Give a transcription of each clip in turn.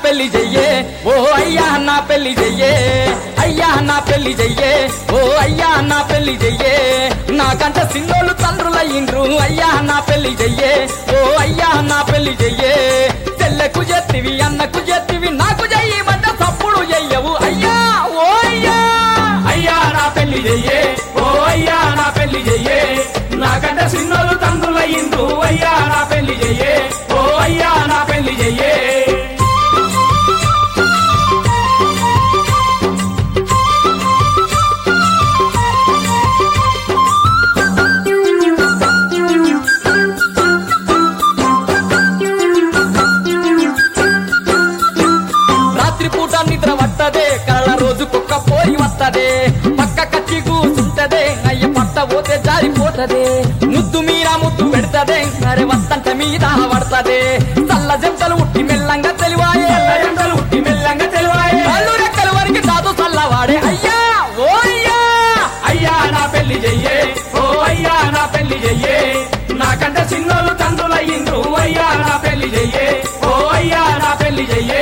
పెళ్లి చెయ్యే ఓ అయ్యా నా పెళ్లి చెయ్యే అయ్యా నా పెళ్లి చెయ్యే ఓ అయ్యా నా పెళ్లి చెయ్యే నాకంట సిన్నోళ్ళు తండ్రులయ్యిండ్రు అయ్యా నా పెళ్లి చెయ్యే ఓ అయ్యా నా పెళ్లి చెయ్యే చెల్లెకు చెత్తివి అన్నకు చెత్తివి నాకు చెయ్యమంట తప్పుడు చెయ్యవు అయ్యా ఓ అయ్యా అయ్యా నా పెళ్లి చెయ్యే ఓ అయ్యా నా పెళ్లి చెయ్యే నాకంట సిన్నోలు తండ్రులయ్యిండ్రు అయ్యా నా పెళ్లి చెయ్యే ఓ అయ్యా నా పెళ్లి చెయ్యే రాత్రి పూట నిద్ర పట్టదే కళ్ళ రోజు కుక్క పోయి వస్తదే పక్క కచ్చి కూసుంటదే అయ్య పట్ట పోతే జారిపోతదే ముద్దు మీరా ముద్దు పెడతదే అరే వస్తంట మీద పడతదే చల్ల జంటలు ఉట్టి మెల్లంగా తెలివాయే ఎండలు ఉట్టి మెల్లంగా తెలివాయే కళ్ళు రెక్కల వరకు కాదు చల్లవాడే అయ్యా ఓ అయ్యా అయ్యా నా పెళ్లి చెయ్యే ఓ అయ్యా నా పెళ్లి చెయ్యే నాకంట సిన్నోలు తండ్రులయ్యిండ్రు అయ్యా నా పెళ్లి చెయ్యే ఓ అయ్యా నా పెళ్లి చెయ్యే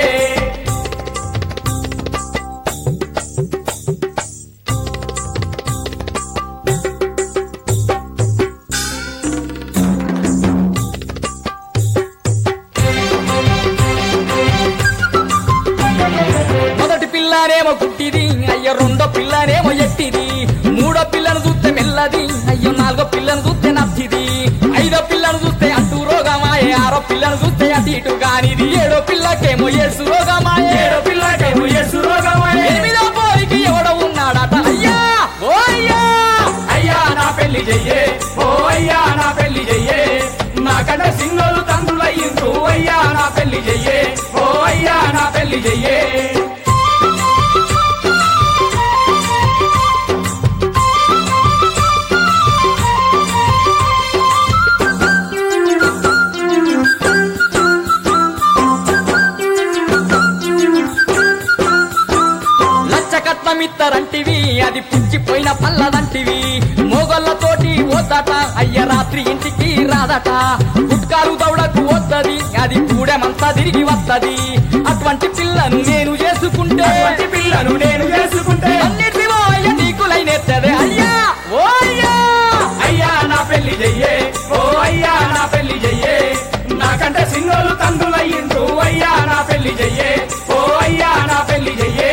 మొదటి పిల్లనేమో గుట్టిది అయ్యో రెండో పిల్లనేమో ఎట్టిది మూడో పిల్లను చూస్తే మెల్లది అయ్యో నాలుగో పిల్లను చూస్తే నచ్చిది ఐదో పిల్లను చూస్తే అటు రోగమాయే ఆరో పిల్లను చూస్తే అటు ఇటు కానిది ఏడో పిల్లకేమో ఏసు రోగమాయే ఏడో పిల్లకేమో యేసు రోగమాయే ఎనిమిదో పోరికి ఎవడో ఉన్నాడట అయ్యా ఓ అయ్యా అయ్యా నా పెళ్లి చెయ్యే ఓ అయ్యా నా పెళ్లి చెయ్యే నాకంట సిన్నోలు తండ్రులయ్యిండ్రు అయ్యా నా పెళ్లి చెయ్యే ఓ అయ్యా నా పెళ్లి చెయ్యే లచ్చ కట్నమిత్తరంటివి అది పుచ్చిపోయిన పల్లదంటివి మోగళ్ళతోటి పోతట అయ్య రాత్రి ఇంటికి రాదట గుట్కాలు దౌడకు వద్దది అది కూడెమంతా తిరిగి వస్తది అటువంటి పిల్లను నేను చేసుకుంటే అటువంటి పిల్లను నేను చేసుకుంటే అన్నిటివో అయ్య నీకులైనెత్తదే అయ్యా ఓ అయ్యా అయ్యా నా పెళ్లి చెయ్యే ఓ అయ్యా నా పెళ్లి చెయ్యే నాకంటే సిన్నోలు తండ్రులయ్యిండ్రు అయ్యా నా పెళ్లి చెయ్యే ఓ అయ్యా నా పెళ్లి చెయ్యే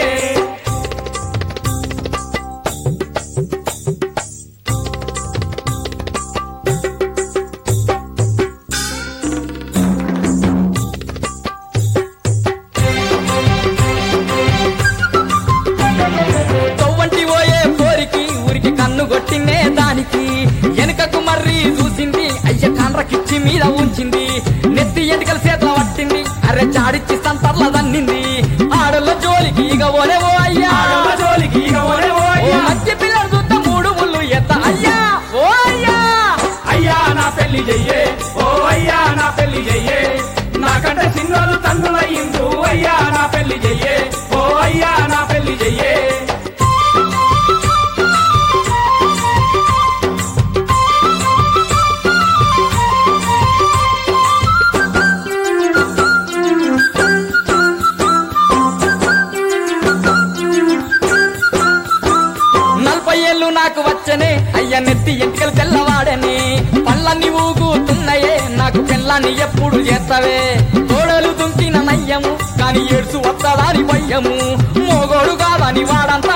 తొవ్వంటి పోయే పోరికి ఊరికి కన్ను కొట్టినే దానికి వెనుకకు మర్రి చూసింది అయ్య కండ్రకిచ్చి మీద ఉంచింది నెత్తి ఎంటికల చేతుల పట్టింది అరే చాడిచ్చి సంతర్ల దన్నింది ఆడల జోలికి ఇక ఓలే ఓ అయ్యా ఆడోళ్ళ జోలికి ఇక ఓలే ఓ ఓ అయ్యా మంచి పిల్లలు చూస్తే మూడు ముళ్ళు ఎత్త అయ్యా ఓ అయ్యా అయ్యా నా పెళ్లి చెయ్యే ఓ అయ్యా నా పెళ్లి చెయ్యే నాకంటే సిన్నోలు తండ్రులయ్యిండ్రు అయ్యా నా పెళ్లి చెయ్యే ఓ అయ్యా నా పెళ్లి చెయ్యే నలభై ఏళ్ళు నాకు వచ్చనే అయ్య నెత్తి ఎంటికలు తెల్లవాడని పళ్ళన్ని ఊగుతున్నాయే నాకు పిల్లాన్ని ఎప్పుడు చేస్తావే తోడలు దుంకిన నయ్యము కాని ఏడ్సు వస్తాడాని భయ్యము మోగోడు కాదని వాడంత